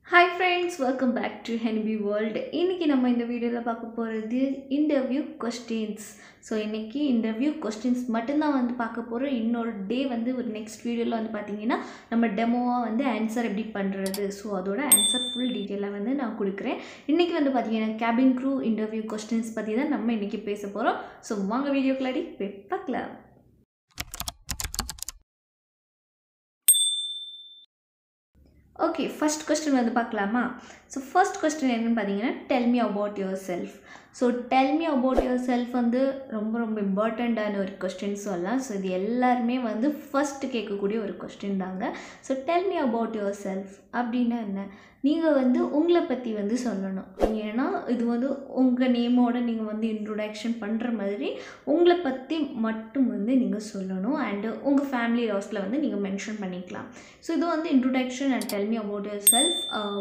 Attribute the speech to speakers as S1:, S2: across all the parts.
S1: Hi friends welcome back to ஹெனிபி world இன்றைக்கி நம்ம இந்த வீடியோவில் பார்க்க போகிறது இன்டர்வியூ கொஸ்டின்ஸ் ஸோ இன்றைக்கி இன்டர்வியூ கொஸ்டின்ஸ் மட்டும்தான் வந்து பார்க்க போகிறோம் இன்னொரு டே வந்து ஒரு நெக்ஸ்ட் வீடியோவில் வந்து பார்த்தீங்கன்னா நம்ம டெமோவாக வந்து ஆன்சர் எப்படி பண்ணுறது ஸோ அதோட ஆன்சர் ஃபுல் டீட்டெயிலாக வந்து நான் கொடுக்குறேன் இன்றைக்கி வந்து பார்த்தீங்கன்னா கேபின் க்ரூ இன்டர்வியூ கொஸ்டின்ஸ் பற்றி தான் நம்ம இன்றைக்கி பேச போகிறோம் ஸோ வாங்க வீடியோக்குள்ளாடி போய் பார்க்கலாம் ஓகே ஃபஸ்ட் கொஸ்டின் வந்து பார்க்கலாமா ஸோ ஃபர்ஸ்ட் கொஸ்டின் என்னன்னு பார்த்தீங்கன்னா tell me about yourself so tell me about yourself வந்து ரொம்ப ரொம்ப இம்பார்ட்டண்ட்டான ஒரு கொஸ்டின் சொல்லலாம் ஸோ இது எல்லாருமே வந்து ஃபஸ்ட்டு கேட்கக்கூடிய ஒரு கொஸ்டின் தாங்க so tell me about yourself அப்படின்னா என்ன நீங்கள் வந்து உங்களை பற்றி வந்து சொல்லணும் ஏன்னா இது வந்து உங்கள் நேமோட நீங்கள் வந்து இன்ட்ரொடக்ஷன் பண்ணுற மாதிரி உங்களை பற்றி மட்டும் வந்து நீங்கள் சொல்லணும் அண்டு உங்கள் ஃபேமிலி லாஸில் வந்து நீங்கள் மென்ஷன் பண்ணிக்கலாம் ஸோ இது வந்து introduction and tell me about yourself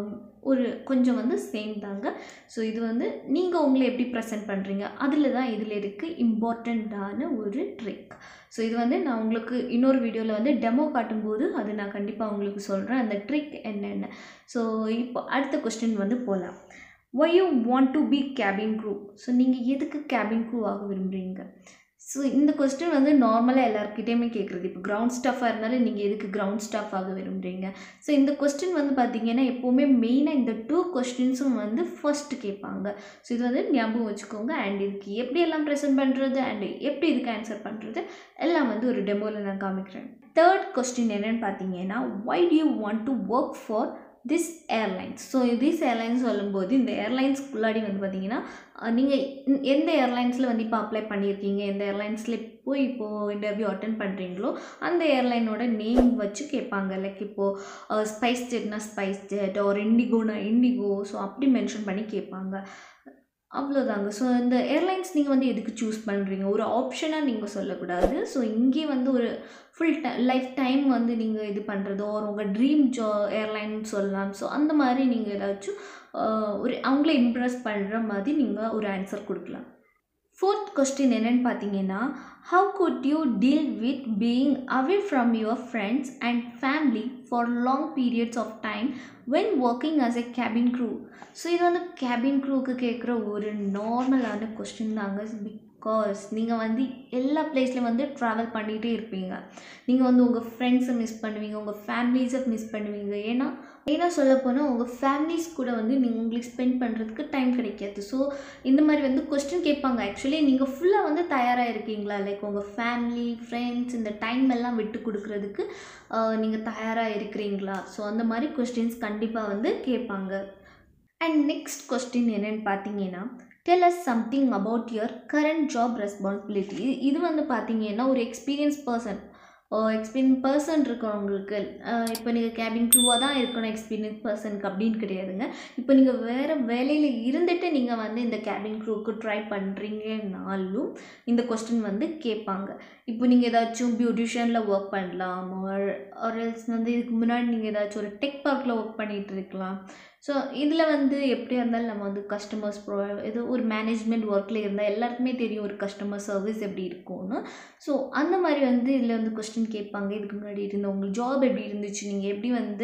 S1: ஒரு கொஞ்சம் வந்து சேம் தாங்க ஸோ இது வந்து நீங்கள் உங்களை எப்படி ப்ரெசென்ட் பண்ணுறீங்க அதில் தான் இதில் இருக்குது இம்பார்ட்டண்ட்டான ஒரு ட்ரிக் ஸோ இது வந்து நான் உங்களுக்கு இன்னொரு வீடியோவில் வந்து டெமோ காட்டும்போது அது நான் கண்டிப்பாக உங்களுக்கு சொல்கிறேன் அந்த ட்ரிக் என்னென்ன ஸோ இப்போ அடுத்த கொஸ்டின் வந்து போகலாம் why you want to be cabin crew so நீங்கள் எதுக்கு கேபின் க்ரூ ஆக விரும்புகிறீங்க ஸோ இந்த கொஸ்டின் வந்து நார்மலாக எல்லாருக்கிட்டேயுமே கேட்குறது இப்போ கிரவுண்ட் ஸ்டாஃபாக இருந்தாலும் நீங்கள் எதுக்கு கிரவுண்ட் ஸ்டாஃப் ஆக விரும்புகிறீங்க ஸோ இந்த கொஸ்டின் வந்து பார்த்தீங்கன்னா எப்போவுமே மெயினாக இந்த டூ கொஸ்டின்ஸும் வந்து ஃபர்ஸ்ட் கேட்பாங்க ஸோ இது வந்து ஞாபகம் வச்சுக்கோங்க அண்ட் இதுக்கு எப்படி எல்லாம் ப்ரெசென்ட் பண்ணுறது அண்ட் எப்படி இதுக்கு ஆன்சர் பண்ணுறது எல்லாம் வந்து ஒரு டெமோவில் நான் காமிக்கிறேன் தேர்ட் கொஸ்டின் என்னென்னு பார்த்தீங்கன்னா why do you want to work for this airlines so this airlines சொல்லும்போது இந்த ஏர்லைன்ஸ்க்குள்ளாடி வந்து பார்த்தீங்கன்னா நீங்கள் எந்த ஏர்லைன்ஸில் வந்து இப்போ அப்ளை பண்ணியிருக்கீங்க எந்த ஏர்லைன்ஸில் இப்போ இப்போது இன்டர்வியூ அட்டன் பண்ணுறீங்களோ அந்த ஏர்லைனோட நேம் வச்சு கேட்பாங்க லைக் இப்போது ஸ்பைஸ் ஜெட்னா ஸ்பைஸ் ஜெட் ஒரு இண்டிகோனா இண்டிகோ ஸோ அப்படி மென்ஷன் பண்ணி கேட்பாங்க அவ்வளோதாங்க ஸோ இந்த ஏர்லைன்ஸ் நீங்கள் வந்து எதுக்கு சூஸ் பண்ணுறீங்க ஒரு ஆப்ஷனாக நீங்கள் சொல்லக்கூடாது ஸோ இங்கே வந்து ஒரு ஃபுல் டை லைஃப் டைம் வந்து நீங்கள் இது பண்ணுறதோ ஒரு உங்கள் ட்ரீம் ஜா ஏர்லைன் சொல்லலாம் ஸோ அந்த மாதிரி நீங்கள் ஏதாச்சும் ஒரு அவங்கள இம்ப்ரெஸ் பண்ணுற மாதிரி நீங்கள் ஒரு ஆன்சர் கொடுக்கலாம் ஃபோர்த் கொஸ்டின் என்னென்னு பார்த்தீங்கன்னா how good you deal with being away from your friends and family for long periods of time when working as a cabin crew so இது வந்து கேபின் க்ரூவுக்கு கேட்குற ஒரு நார்மலான கொஸ்டின் தாங்க பிகாஸ் நீங்கள் வந்து எல்லா பிளேஸ்லையும் வந்து ட்ராவல் பண்ணிகிட்டே இருப்பீங்க நீங்கள் வந்து உங்கள் ஃப்ரெண்ட்ஸை மிஸ் பண்ணுவீங்க உங்கள் ஃபேமிலிஸை மிஸ் பண்ணுவீங்க ஏன்னா ஏன்னா சொல்லப்போனால் உங்கள் ஃபேமிலிஸ் கூட வந்து நீங்கள் உங்களுக்கு ஸ்பெண்ட் பண்ணுறதுக்கு டைம் கிடைக்காது ஸோ இந்த மாதிரி வந்து கொஸ்டின் கேட்பாங்க ஆக்சுவலி நீங்கள் ஃபுல்லாக வந்து தயாராக இருக்கீங்களா லைக் உங்கள் ஃபேமிலி ஃப்ரெண்ட்ஸ் இந்த டைம் எல்லாம் விட்டு கொடுக்குறதுக்கு நீங்கள் தயாராக இருக்கிறீங்களா ஸோ அந்த மாதிரி கொஸ்டின்ஸ் கண்டிப்பாக வந்து கேட்பாங்க அண்ட் நெக்ஸ்ட் கொஸ்டின் என்னென்னு பார்த்தீங்கன்னா tell us something about your current job responsibility இது வந்து பார்த்தீங்கன்னா ஒரு எக்ஸ்பீரியன்ஸ் பர்சன் எக்ஸ்பீரியன்ஸ் பர்சன் இருக்கிறவங்களுக்கு இப்போ நீங்கள் கேபின் க்ரூவாக தான் இருக்கணும் எக்ஸ்பீரியன்ஸ் பர்சனுக்கு அப்படின்னு கிடையாதுங்க இப்போ நீங்கள் வேறு வேலையில் இருந்துட்டு நீங்கள் வந்து இந்த கேபின் க்ரூவுக்கு ட்ரை பண்ணுறீங்கனாலும் இந்த கொஸ்டின் வந்து கேட்பாங்க இப்போ நீங்கள் ஏதாச்சும் பியூட்டிஷியனில் ஒர்க் பண்ணலாம் ஒரு எல்ஸ் வந்து இதுக்கு முன்னாடி நீங்கள் ஏதாச்சும் ஒரு டெக் பார்க்கில் ஒர்க் பண்ணிகிட்டு இருக்கலாம் ஸோ இதில் வந்து எப்படியா இருந்தாலும் நம்ம வந்து கஸ்டமர்ஸ் ப்ரொ ஏதோ ஒரு மேனேஜ்மெண்ட் ஒர்க்கில் இருந்தால் எல்லாருக்குமே தெரியும் ஒரு கஸ்டமர் சர்வீஸ் எப்படி இருக்கும்னு ஸோ அந்த மாதிரி வந்து இதில் வந்து கொஸ்டின் கேட்பாங்க இதுக்கு முன்னாடி இருந்த உங்களுக்கு ஜாப் எப்படி இருந்துச்சு நீங்கள் எப்படி வந்து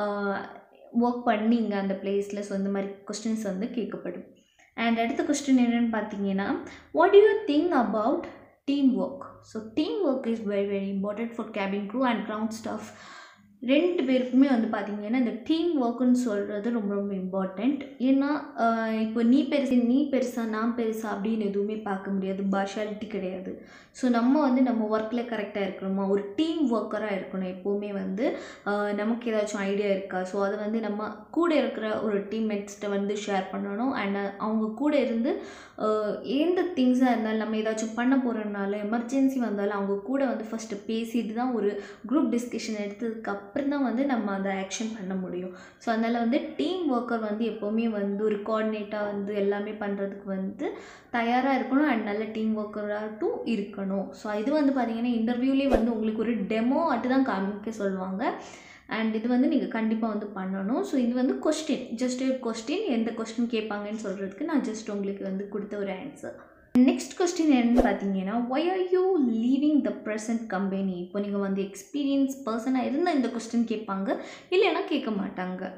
S1: ஒர்க் பண்ணீங்க அந்த பிளேஸில் ஸோ இந்த மாதிரி கொஸ்டின்ஸ் வந்து கேட்கப்படும் அண்ட் அடுத்த கொஸ்டின் என்னென்னு பார்த்தீங்கன்னா what you think about team work so team work is very very important for cabin crew and ground staff ரெண்டு பேருக்குமே வந்து பார்த்திங்கன்னா இந்த டீம் ஒர்க்குன்னு சொல்கிறது ரொம்ப ரொம்ப இம்பார்ட்டண்ட் ஏன்னா இப்போ நீ பெருசு நீ பெருசா நான் பெருசா அப்படின்னு எதுவுமே பார்க்க முடியாது பார்ஷாலிட்டி கிடையாது ஸோ நம்ம வந்து நம்ம ஒர்க்கில் கரெக்டாக இருக்கணுமா ஒரு டீம் ஒர்க்கராக இருக்கணும் எப்போவுமே வந்து நமக்கு ஏதாச்சும் ஐடியா இருக்கா ஸோ அதை வந்து நம்ம கூட இருக்கிற ஒரு டீம்மேட்ஸ்கிட்ட வந்து ஷேர் பண்ணணும் அண்ட் அவங்க கூட இருந்து எந்த திங்ஸாக இருந்தாலும் நம்ம ஏதாச்சும் பண்ண போகிறதுனால எமர்ஜென்சி வந்தாலும் அவங்க கூட வந்து ஃபஸ்ட்டு பேசிட்டு தான் ஒரு குரூப் டிஸ்கஷன் எடுத்ததுக்கு அப்புறம் தான் வந்து நம்ம அந்த ஆக்ஷன் பண்ண முடியும் ஸோ அதனால் வந்து டீம் ஒர்க்கர் வந்து எப்போவுமே வந்து ஒரு கோஆர்டினேட்டாக வந்து எல்லாமே பண்ணுறதுக்கு வந்து தயாராக இருக்கணும் அண்ட் நல்ல டீம் ஒர்க்கராகட்டும் இருக்கணும் ஸோ இது வந்து பார்த்திங்கன்னா இன்டர்வியூலேயே வந்து உங்களுக்கு ஒரு டெமோ ஆட்டு தான் காமிக்க சொல்லுவாங்க அண்ட் இது வந்து நீங்கள் கண்டிப்பாக வந்து பண்ணணும் ஸோ இது வந்து கொஸ்டின் ஜஸ்ட் ஒரு கொஸ்டின் எந்த கொஸ்டின் கேட்பாங்கன்னு சொல்கிறதுக்கு நான் ஜஸ்ட் உங்களுக்கு வந்து கொடுத்த ஒரு ஆன்சர் நெக்ஸ்ட் கொஸ்டின் என்னன்னு பார்த்தீங்கன்னா why are you leaving the present company இப்போ நீங்கள் வந்து எக்ஸ்பீரியன்ஸ் பர்சனாக இருந்தால் இந்த கொஸ்டின் கேட்பாங்க இல்லைன்னா கேட்க மாட்டாங்க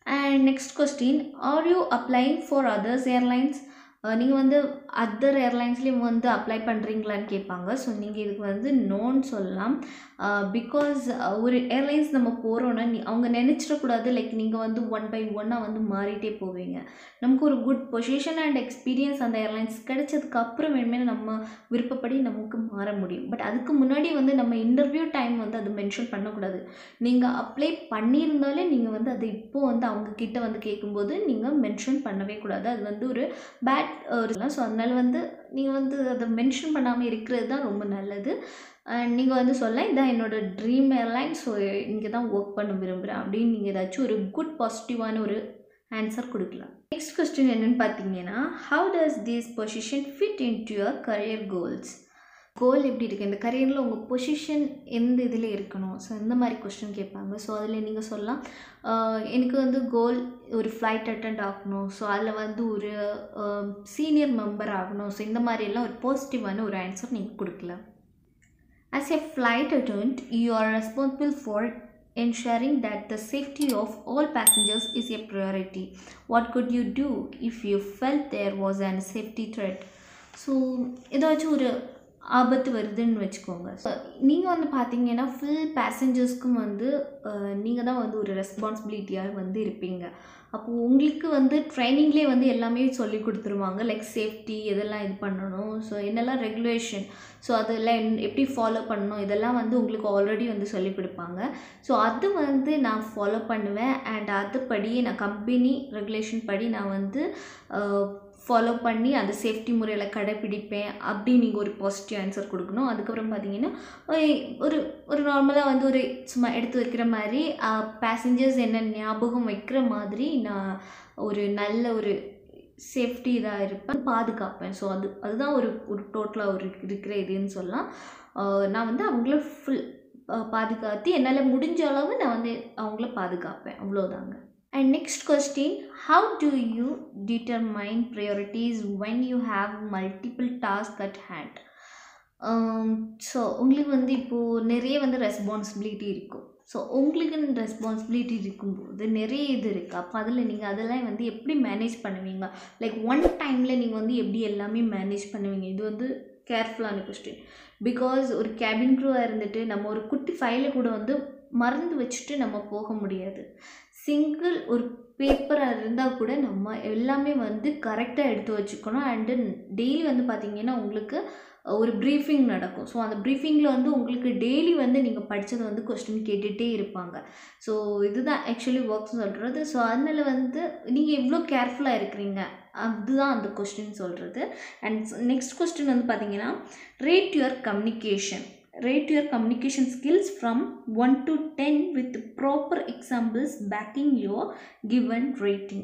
S1: and next question are you applying for others airlines நீங்கள் வந்து அதர் ஏர்லைன்ஸ்லேயும் வந்து அப்ளை பண்ணுறீங்களான்னு கேட்பாங்க ஸோ நீங்கள் இதுக்கு வந்து நோன்னு சொல்லலாம் பிகாஸ் ஒரு ஏர்லைன்ஸ் நம்ம போகிறோன்னா நீ அவங்க நினச்சிடக்கூடாது லைக் நீங்கள் வந்து ஒன் பை ஒன்னாக வந்து மாறிட்டே போவீங்க நமக்கு ஒரு குட் பொசிஷன் அண்ட் எக்ஸ்பீரியன்ஸ் அந்த ஏர்லைன்ஸ் கிடைச்சதுக்கு அப்புறம் வேணுமே நம்ம விருப்பப்படி நமக்கு மாற முடியும் பட் அதுக்கு முன்னாடி வந்து நம்ம இன்டர்வியூ டைம் வந்து அது மென்ஷன் பண்ணக்கூடாது நீங்கள் அப்ளை பண்ணியிருந்தாலே நீங்கள் வந்து அது இப்போது வந்து அவங்க கிட்ட வந்து கேட்கும்போது நீங்கள் மென்ஷன் பண்ணவே கூடாது அது வந்து ஒரு பேட் ஒரு ஸோ அதனால் வந்து நீங்கள் வந்து அதை மென்ஷன் பண்ணாமல் இருக்கிறது தான் ரொம்ப நல்லது அண்ட் நீங்கள் வந்து சொல்ல இதான் என்னோடய ட்ரீம் ஏர்லைன் ஸோ இங்கே தான் ஒர்க் பண்ண விரும்புகிறேன் அப்படின்னு நீங்கள் ஏதாச்சும் ஒரு குட் பாசிட்டிவான ஒரு ஆன்சர் கொடுக்கலாம் நெக்ஸ்ட் கொஸ்டின் என்னென்னு பார்த்தீங்கன்னா how does this position fit in to your career goals goal எப்படி இருக்குது இந்த கரியரில் உங்கள் பொசிஷன் எந்த இதில் இருக்கணும் ஸோ இந்த மாதிரி கொஸ்டின் கேட்பாங்க ஸோ அதில் நீங்கள் சொல்லலாம் எனக்கு வந்து கோல் ஒரு ஃப்ளைட் அட்டெண்ட் ஆகணும் ஸோ அதில் வந்து ஒரு சீனியர் மெம்பர் ஆகணும் ஸோ இந்த மாதிரியெல்லாம் ஒரு பாசிட்டிவான ஒரு ஆன்சர் நீங்கள் கொடுக்கலாம் As a flight attendant, you are responsible for ensuring that the safety of all passengers is a priority. What could you do if you felt there was an safety threat? So ஏதாச்சும் ஒரு ஆபத்து வருதுன்னு வச்சுக்கோங்க so நீங்கள் வந்து பார்த்தீங்கன்னா full பேசஞ்சர்ஸ்க்கும் வந்து நீங்கள் தான் வந்து ஒரு ரெஸ்பான்சிபிலிட்டியாக வந்து இருப்பீங்க அப்போது உங்களுக்கு வந்து ட்ரைனிங்லேயே வந்து எல்லாமே சொல்லி கொடுத்துருவாங்க லைக் சேஃப்டி இதெல்லாம் இது பண்ணணும் ஸோ என்னெல்லாம் ரெகுலேஷன் ஸோ அதெல்லாம் என் எப்படி ஃபாலோ பண்ணணும் இதெல்லாம் வந்து உங்களுக்கு ஆல்ரெடி வந்து சொல்லி கொடுப்பாங்க ஸோ அது வந்து நான் ஃபாலோ பண்ணுவேன் அண்ட் அதுபடியே நான் கம்பெனி ரெகுலேஷன் படி நான் வந்து ஃபாலோ பண்ணி அந்த சேஃப்டி முறையில் கடைப்பிடிப்பேன் அப்படி நீங்கள் ஒரு பாசிட்டிவ் ஆன்சர் கொடுக்கணும் அதுக்கப்புறம் பார்த்தீங்கன்னா ஒரு ஒரு நார்மலாக வந்து ஒரு சும்மா எடுத்து வைக்கிற மாதிரி பேசஞ்சர்ஸ் என்ன ஞாபகம் வைக்கிற மாதிரி நான் ஒரு நல்ல ஒரு சேஃப்டி இதாக இருப்பேன் பாதுகாப்பேன் ஸோ அது அதுதான் ஒரு ஒரு டோட்டலாக ஒரு இருக்கிற இதுன்னு சொல்லலாம் நான் வந்து அவங்கள ஃபுல் பாதுகாத்து என்னால் முடிஞ்ச அளவு நான் வந்து அவங்கள பாதுகாப்பேன் அவ்வளோதாங்க and next question how do you determine priorities when you have multiple task at hand so உங்களுக்கு வந்து இப்போது நிறைய வந்து ரெஸ்பான்சிபிலிட்டி இருக்கும் ஸோ உங்களுக்குன்னு ரெஸ்பான்சிபிலிட்டி இருக்கும்போது நிறைய இது இருக்குது அப்போ அதில் நீங்கள் அதெல்லாம் வந்து எப்படி மேனேஜ் பண்ணுவீங்க லைக் ஒன் டைமில் நீங்கள் வந்து எப்படி எல்லாமே மேனேஜ் பண்ணுவீங்க இது வந்து கேர்ஃபுல்லான கொஸ்டின் பிகாஸ் ஒரு கேபின் க்ரூவாக இருந்துட்டு நம்ம ஒரு குட்டி ஃபைலை கூட வந்து மறந்து வச்சுட்டு நம்ம போக முடியாது சிங்கிள் ஒரு பேப்பராக இருந்தால் கூட நம்ம எல்லாமே வந்து கரெக்டாக எடுத்து வச்சுக்கணும் அண்டு டெய்லி வந்து பார்த்திங்கன்னா உங்களுக்கு ஒரு ப்ரீஃபிங் நடக்கும் ஸோ அந்த ப்ரீஃபிங்கில் வந்து உங்களுக்கு டெய்லி வந்து நீங்கள் படித்ததை வந்து கொஸ்டின் கேட்டுகிட்டே இருப்பாங்க ஸோ இதுதான் ஆக்சுவலி ஒர்க்ஸ் சொல்கிறது ஸோ அதனால் வந்து நீங்கள் எவ்வளோ கேர்ஃபுல்லாக இருக்கிறீங்க அதுதான் அந்த கொஸ்டின் சொல்கிறது அண்ட் நெக்ஸ்ட் கொஸ்டின் வந்து பார்த்தீங்கன்னா rate your communication rate your communication skills from 1 to 10 with proper examples backing your given rating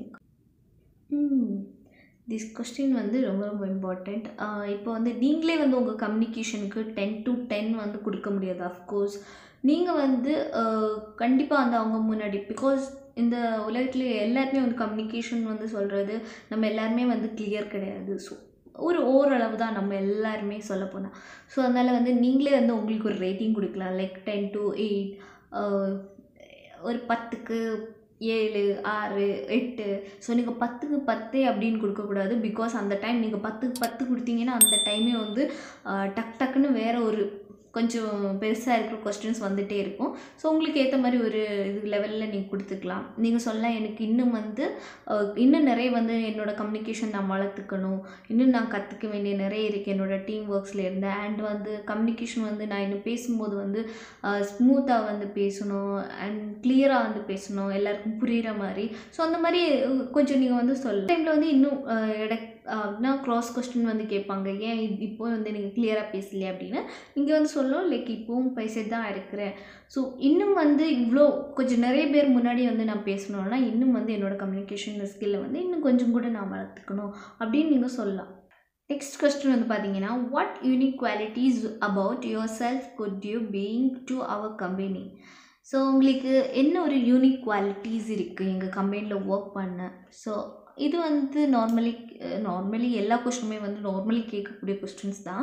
S1: this question வந்து ரொம்ப ரொம்ப இம்பார்ட்டண்ட் இப்போ வந்து நீங்களே வந்து உங்கள் கம்யூனிகேஷனுக்கு டென் டு டென் வந்து கொடுக்க முடியாது அஃப்கோர்ஸ் நீங்கள் வந்து கண்டிப்பாக வந்து அவங்க முன்னாடி பிகாஸ் இந்த உலகத்துல எல்லாருமே வந்து கம்யூனிகேஷன் வந்து சொல்கிறது நம்ம எல்லாருமே வந்து கிளியர் கிடையாது ஸோ ஒரு ஓரளவு தான் நம்ம எல்லாருமே சொல்ல போனால் ஸோ அதனால் வந்து நீங்களே வந்து உங்களுக்கு ஒரு ரேட்டிங் கொடுக்கலாம் லைக் டென் டு எயிட் ஒரு பத்துக்கு ஏழு ஆறு எட்டு ஸோ நீங்கள் பத்துக்கு பத்து அப்படின்னு கொடுக்கக்கூடாது பிகாஸ் அந்த டைம் நீங்கள் பத்துக்கு பத்து கொடுத்தீங்கன்னா அந்த டைமே வந்து டக் டக்குன்னு வேறு ஒரு கொஞ்சம் பெருசாக இருக்கிற கொஸ்டின்ஸ் வந்துகிட்டே இருக்கும் ஸோ உங்களுக்கு ஏற்ற மாதிரி ஒரு இது லெவலில் நீங்கள் கொடுத்துக்கலாம் நீங்கள் சொல்லலாம் எனக்கு இன்னும் வந்து இன்னும் நிறைய வந்து என்னோடய கம்யூனிகேஷன் நான் வளர்த்துக்கணும் இன்னும் நான் கற்றுக்க வேண்டிய நிறைய இருக்குது என்னோடய டீம் ஒர்க்ஸில் இருந்து அண்ட் வந்து கம்யூனிகேஷன் வந்து நான் இன்னும் பேசும்போது வந்து ஸ்மூத்தாக வந்து பேசணும் அண்ட் கிளியராக வந்து பேசணும் எல்லாருக்கும் புரிகிற மாதிரி ஸோ அந்த மாதிரி கொஞ்சம் நீங்கள் வந்து சொல்ல டைமில் வந்து இன்னும் எட அப்படின்னா க்ராஸ் கொஸ்டின் வந்து கேட்பாங்க ஏன் இப்போ வந்து நீங்கள் கிளியராக பேசலையே அப்படின்னு நீங்கள் வந்து சொல்லணும் லைக் இப்போவும் பேசிட்டு தான் இருக்கிறேன் ஸோ இன்னும் வந்து இவ்வளோ கொஞ்சம் நிறைய பேர் முன்னாடி வந்து நான் பேசணுன்னா இன்னும் வந்து என்னோடய கம்யூனிகேஷன் ஸ்கில்லை வந்து இன்னும் கொஞ்சம் கூட நான் வளர்த்துக்கணும் அப்படின்னு நீங்கள் சொல்லலாம் நெக்ஸ்ட் கொஸ்டின் வந்து பார்த்தீங்கன்னா what unique qualities about yourself could you being to our company so உங்களுக்கு என்ன ஒரு யூனிக் குவாலிட்டிஸ் இருக்குது எங்கள் கம்பெனியில் ஒர்க் பண்ண ஸோ இது வந்து நார்மலி நார்மலி எல்லா கொஸ்டினுமே வந்து நார்மலி கேட்கக்கூடிய கொஸ்டின்ஸ் தான்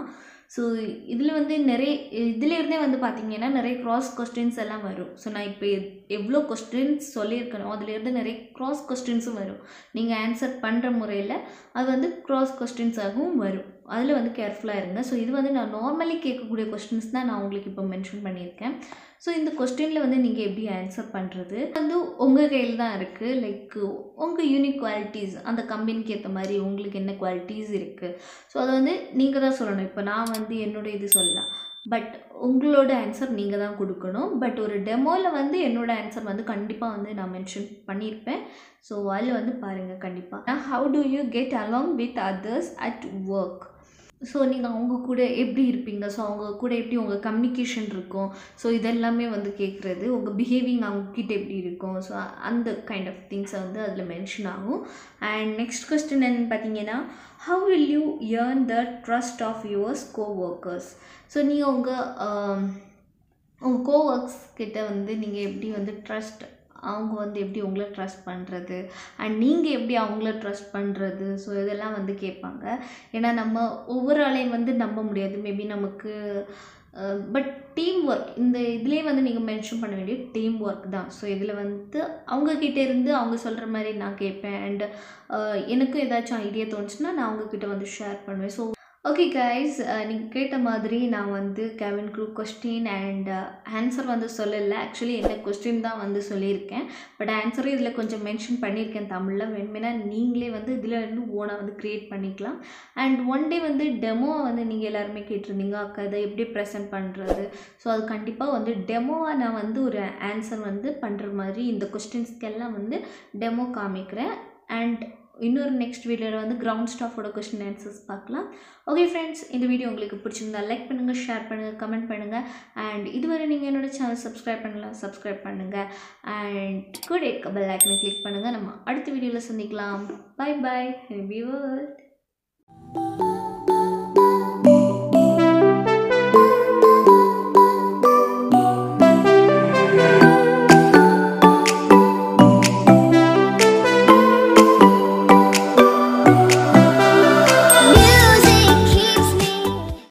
S1: ஸோ இதில் வந்து நிறைய இதுலேருந்தே வந்து பார்த்தீங்கன்னா நிறைய க்ராஸ் கொஸ்டின்ஸ் எல்லாம் வரும் ஸோ நான் இப்போ எவ்வளோ கொஸ்டின்ஸ் சொல்லியிருக்கணும் அதுலேருந்து நிறைய க்ராஸ் கொஸ்டின்ஸும் வரும் நீங்கள் ஆன்சர் பண்ணுற முறையில் அது வந்து க்ராஸ் கொஸ்டின்ஸாகவும் வரும் அதில் வந்து கேர்ஃபுல்லாக இருங்க ஸோ இது வந்து நான் நார்மலி கேட்கக்கூடிய கொஸ்டின்ஸ் தான் நான் உங்களுக்கு இப்போ மென்ஷன் பண்ணியிருக்கேன் ஸோ இந்த கொஸ்டினில் வந்து நீங்கள் எப்படி ஆன்சர் பண்ணுறது வந்து உங்கள் கையில் தான் இருக்குது லைக் உங்கள் யூனிக் குவாலிட்டிஸ் அந்த கம்பெனிக்கு ஏற்ற மாதிரி உங்களுக்கு என்ன குவாலிட்டிஸ் இருக்குது ஸோ அதை வந்து நீங்கள் தான் சொல்லணும் இப்போ நான் வந்து என்னோட இது சொல்லலாம் பட் உங்களோட ஆன்சர் நீங்கள் தான் கொடுக்கணும் பட் ஒரு டெமோவில் வந்து என்னோட ஆன்சர் வந்து கண்டிப்பாக வந்து நான் மென்ஷன் பண்ணியிருப்பேன் ஸோ அதில் வந்து பாருங்கள் கண்டிப்பாக how do you get along with others at work so நீங்கள் அவங்க கூட எப்படி இருப்பீங்க ஸோ அவங்க கூட எப்படி உங்கள் கம்யூனிகேஷன் இருக்கும் ஸோ இதெல்லாமே வந்து கேட்குறது உங்கள் பிஹேவிங் அவங்கக்கிட்ட எப்படி இருக்கும் ஸோ அந்த கைண்ட் ஆஃப் திங்ஸை வந்து அதில் மென்ஷன் ஆகும் அண்ட் நெக்ஸ்ட் கொஸ்டின் என்னன்னு பார்த்தீங்கன்னா how will you earn the trust of yours coworkers so நீங்கள் உங்கள் உங்கள் கோ ஒர்க்ஸ் கிட்ட வந்து நீங்கள் எப்படி வந்து ட்ரஸ்ட் அவங்க வந்து எப்படி உங்களை ட்ரஸ்ட் பண்ணுறது அண்ட் நீங்கள் எப்படி அவங்கள ட்ரஸ்ட் பண்ணுறது ஸோ இதெல்லாம் வந்து கேட்பாங்க ஏன்னா நம்ம ஒவ்வொரு ஆளையும் வந்து நம்ப முடியாது மேபி நமக்கு பட் டீம் ஒர்க் இந்த இதுலேயே வந்து நீங்கள் மென்ஷன் பண்ண வேண்டிய டீம் ஒர்க் தான் ஸோ இதில் வந்து அவங்கக்கிட்ட இருந்து அவங்க சொல்கிற மாதிரி நான் கேட்பேன் அண்ட் எனக்கும் ஏதாச்சும் ஐடியா தோணுச்சுன்னா நான் அவங்கக்கிட்ட வந்து ஷேர் பண்ணுவேன் ஸோ ஓகே கைஸ் நீங்கள் கேட்ட மாதிரி நான் வந்து cabin crew question and answer வந்து சொல்லலை ஆக்சுவலி என்ன கொஸ்டின் தான் வந்து சொல்லியிருக்கேன் பட் ஆன்சரும் இதில் கொஞ்சம் மென்ஷன் பண்ணியிருக்கேன் தமிழில் வேணுமெனா நீங்களே வந்து இதில் இருந்து ஓனாக வந்து க்ரியேட் பண்ணிக்கலாம் அண்ட் ஒன் டே வந்து டெமோவை வந்து நீங்கள் எல்லாருமே கேட்டிருந்தீங்க அக்கா இதை எப்படி ப்ரெசென்ட் பண்ணுறது ஸோ அது கண்டிப்பாக வந்து டெமோவாக நான் வந்து ஒரு ஆன்சர் வந்து பண்ணுற மாதிரி இந்த கொஸ்டின்ஸ்க்கெல்லாம் வந்து டெமோ காமிக்கிறேன் அண்ட் இன்னொரு நெக்ஸ்ட் வீடியோவில் வந்து கிரவுண்ட் ஸ்டாஃபோட கொஸ்டின் ஆன்சர்ஸ் பார்க்கலாம் ஓகே ஃப்ரெண்ட்ஸ் இந்த வீடியோ உங்களுக்கு பிடிச்சிருந்தா லைக் பண்ணுங்கள் ஷேர் பண்ணுங்கள் கமெண்ட் பண்ணுங்கள் அண்ட் இதுவரை நீங்கள் என்னோடய சேனல் சப்ஸ்கிரைப் பண்ணலாம் சப்ஸ்கிரைப் பண்ணுங்கள் அண்ட் கூட இருக்க பெல் ஐக்கனை கிளிக் பண்ணுங்கள் நம்ம அடுத்த வீடியோவில் சந்திக்கலாம் பை பை ஹெவி வேர்ல்ட்